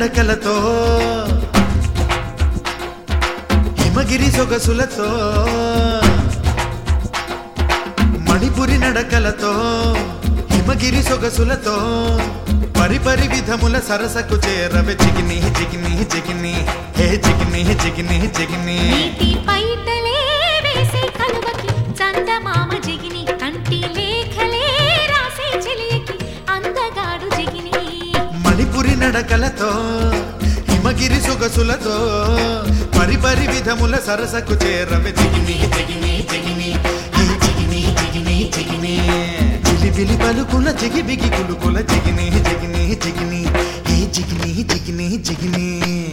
నడకలతో హిమగిరి సొగసులతో మణిపురి నడకలతో హిమగిరి సొగసులతో పరిపరి విధముల సరసకు చేరవే చిగిని చిగిని చిగిని హే చిగిని చిగిని చిగిని నీటి పైటలే వేసే కలువకి చందమామ జిగిని కంటి లేఖలే రాసే చెలియకి అందగాడు జిగిని మణిపురి నడకలతో హిమగిరి సొగసులతో పరిపరి విధముల సరసకు చేరవే చిగిని చిగిని చిగిని హే చిగిని చిగిని చిగిని చిలిబిలి పలుకుల చిగిబిగి కులుకుల చిగిని చిగిని చిగిని హే చిగిని చిగిని చిగిని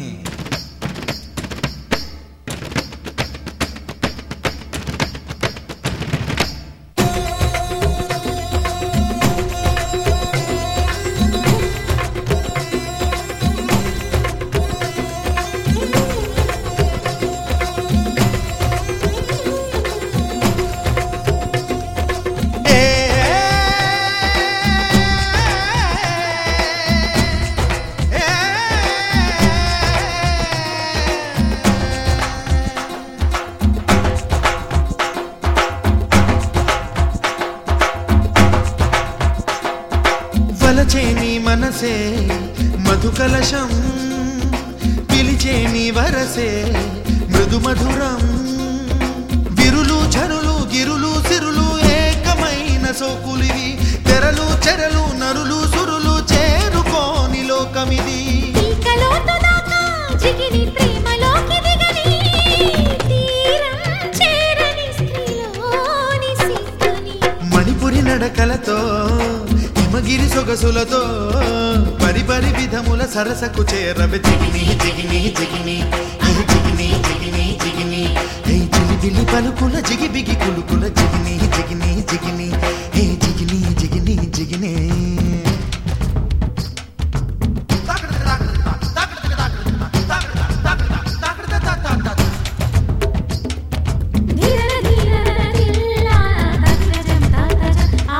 వలచే నీ మనసే మధుకలశం పిలిచే నీ వరసే మృదు మధురం విరులు చరులు గిరులు సిరులు ఏకమైన సోకులివి తెరలు చెరలు నరులు సురులు చేరుకోని లోకమిది పీకలోతు దాకా జిగిని ప్రేమలోకి దిగని తీరం చేరని స్త్రీలోని సిగ్గుని మణిపురి నడకలతో హిమగిరి సొగసులతో పరిపరి విధముల సరసకు చేరవే జిగిని జిగిని జిగిని హే జిగిని జిగిని జిగిని హే జిలిబిలి పలుకుల జిగిబిగి కులుకుల జిగిని జిగిని జిగిని హే జిగిని జిగిని జిగిని ధీరర ధీరర ధిల్లా తత్రజం తత్రజం ఆ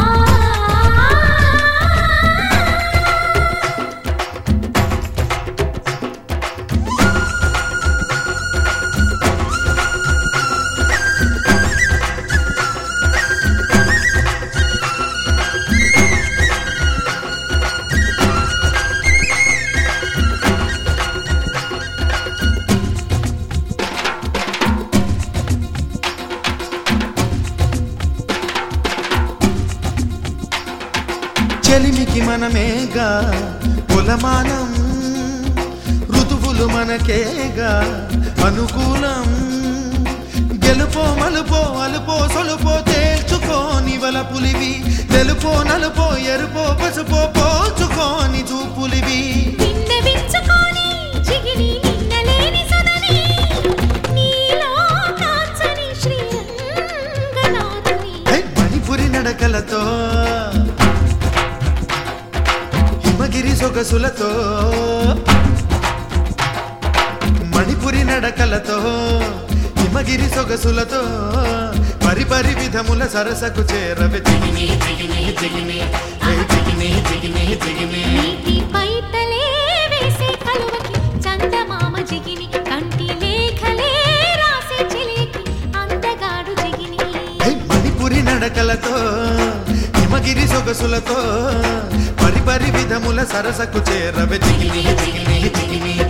చెలిమికి మనమేగా కులమానం ఋతువులు మనకేగా అనుకూలం గెలుపో మలుపో అలుపో సొలుపో తేల్చుకోని వలపులివి తెలుపో నలుపో ఎరుపో పసుపో పోల్చుకోని చూపులివి నిన్న వించుకొని జిగిని నిన్నలేని సదని నీలో కాచని శ్రీరంగనాథుని హే, మణిపురి నడకలతో హిమగిరి సొగసులతో మణిపురి నడకలతో హిమగిరి సొగసులతో పరిపరి విధముల సరసకు చేరవే జిగిని జిగిని జిగిని హే జిగిని జిగిని జిగిని నీటి పైటలే వేసే కలువకి చందమామ జిగిని కంటి లేఖలే రాసే చెలియకి అందగాడు జిగిని హే, మణిపురి నడకలతో హిమగిరి సొగసులతో పరిపరి విధముల సరసకు చేరవే జిగిని జిగిని జిగిని